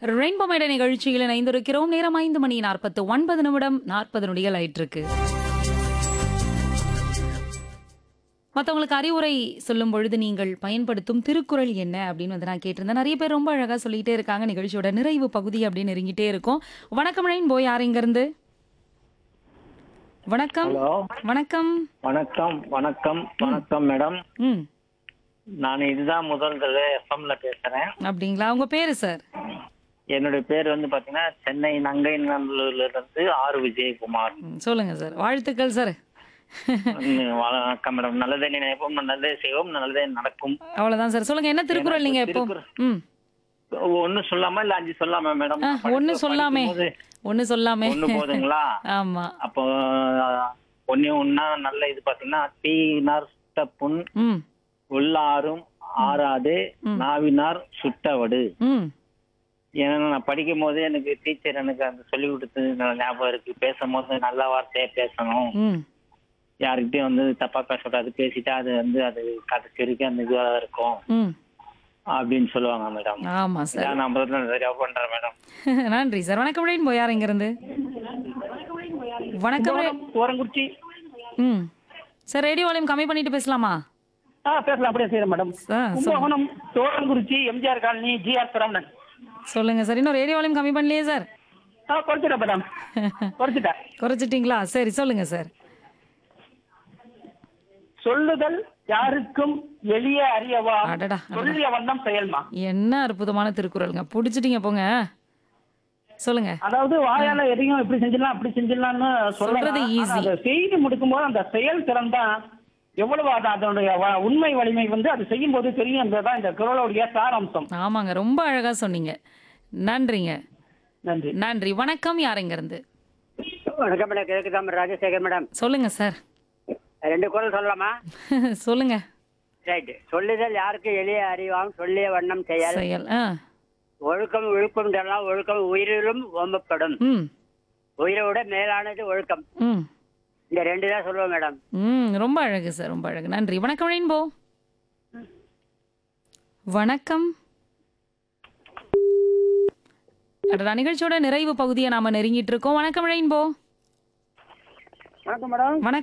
Rainbow மேடை நிகழ்ச்சியில் இணைந்திருக்கிறோம் நேரம் ஐந்து மணி நாற்பத்து ஒன்பது நிமிடம் நாற்பது நொடிகள் ஆயிட்டிருக்கு மற்றவங்களுக்கு அறிவுரை சொல்லும் பொழுது நீங்கள் பயன்படுத்தும் திருக்குறள் என்ன அப்படின்னு வந்து நான் கேட்டிருந்தேன் நிறைய பேர் ரொம்ப அழகா சொல்லிட்டே இருக்காங்க நிகழ்ச்சியோட நிறைவு பகுதி அப்படின்னு நெருங்கிட்டே இருக்கும் வணக்கம் ரெயின் போய் யார் இருந்து வணக்கம் ஹலோ வணக்கம் வணக்கம் வணக்கம் வணக்கம் மேடம் ம் நான் இதுதான் முதல் தடவை எஃப்எம்ல பேசுறேன் அப்படிங்களா உங்க பேரு சார் என்னுடைய பேர் வந்து பாத்தீங்கன்னா சென்னை நங்கை நல்லூர்ல இருந்து ஆர் விஜயகுமார் ம், சொல்லுங்க சார் வாழ்த்துக்கள் சார் ம், வணக்கம் மேடம் நல்லதே நினைப்போம் நல்லதே செய்வோம் நல்லதே நடக்கும் அவ்வளவுதான் சார் சொல்லுங்க என்ன திருக்குறள் நீங்க இப்போ திருக்குறள். ம் ஒண்ணு சொல்லாம இல்ல அஞ்சு சொல்லாமா மேடம் ஆ, ஒண்ணு சொல்லாமே ஒண்ணு சொல்லாமே ஒண்ணு போதுங்களா ஆமா அப்போ ஒன்னே ஒன்னா நல்ல இது பாத்தீங்கன்னா தீயினார் சுட்ட புண் ம் உள்ளாரும் ஆறாது நாவினார் சுட்டவடு ம் ஏன்னா நான் படிக்கும் போதே எனக்கு டீச்சர் எனக்கு அந்த சொல்லி கொடுத்தது நல்ல ஞாபகம் இருக்கு பேசும்போது நல்ல வார்த்தையா பேசணும் ம் யாருக்கிட்டையும் வந்து தப்பா பேசக்கூடாது பேசிட்டா அது வந்து அது கடைசி வரைக்கும் அந்த இதுவா இருக்கும் ம் அப்படின்னு சொல்லுவாங்க மேடம் ஆமா சார் நான் முதல்ல சரியா பண்றேன் மேடம் நன்றி சார் வணக்கம் ரெயின் போய் யார் இருந்து வணக்கம் ரெயின்- ஓரங்குறிச்சி ம் சார் ரேடியோ வால்யூம் கம்மி பண்ணிட்டு பேசலாமா ஆ பேசலாம் அப்படியே செய்யறேன் மேடம் ஆ, சொல்லுங்க. கும்பகோணம் தோரங்குறிச்சி எம்ஜிஆர் காலனி ஜிஆர் சரவணன் சொல்லுங்க சார் இன்னும் ரேடியோ வால்யூம் கம்மி பண்ணலையே சார் ஆ குறைச்சிட்டேன் மேடம் குறைச்சிட்டேன் குறைச்சிட்டீங்களா சரி சொல்லுங்க சார் சொல்லுதல் யாருக்கும் எளிய அறியவா அடடா, அடடா. சொல்லிய வண்ணம் செயல்மா என்ன அற்புதமான திருக்குறளுங்க பிடிச்சிட்டீங்க போங்க சொல்லுங்க அதாவது வாயால எதையும் இப்படி செஞ்சிடலாம் அப்படி செஞ்சிடலாம்னு சொல்றது சொல்றது easy. அதை செய்து முடிக்கும்போது அந்த செயல் திறன் தான் எவ்வளவு அது அதனுடைய வ- உண்மை வலிமை வந்து அது செய்யும் போது தெரியும் என்பதுதான் இந்த குரலுடைய சாராம்சம் ஆமாங்க ரொம்ப அழகா சொன்னீங்க நன்றிங்க நன்றி நன்றி வணக்கம் யார் இருந்து வணக்கம் மேடம் கிழக்கு தாமரை ராஜசேகர் மேடம் சொல்லுங்க சார் ரெண்டு குரல் சொல்லலாமா சொல்லுங்க ரைட் சொல்லுதல் யாருக்கு எளிய அறிவாம் சொல்லிய வண்ணம் செயல் செயல் ஆ ஒழுக்கம் ஒழுக்கம் எல்லாம் ஒழுக்கம் உயிரிலும் ஓம்பப்படும் ம் உயிரை விட மேலானது ஒழுக்கம் ம் இந்த ரெண்டு தான் சொல்லுவோம் மேடம் ம் ரொம்ப அழகு சார் ரொம்ப அழகு நன்றி வணக்கம் ரெயின்போ வணக்கம் அடடா நிகழ்ச்சியோட நிறைவு பகுதியை நாம நெருங்கிட்டு இருக்கோம் வணக்கம் ரெயின்போ வணக்கம் மேடம் வணக்கம்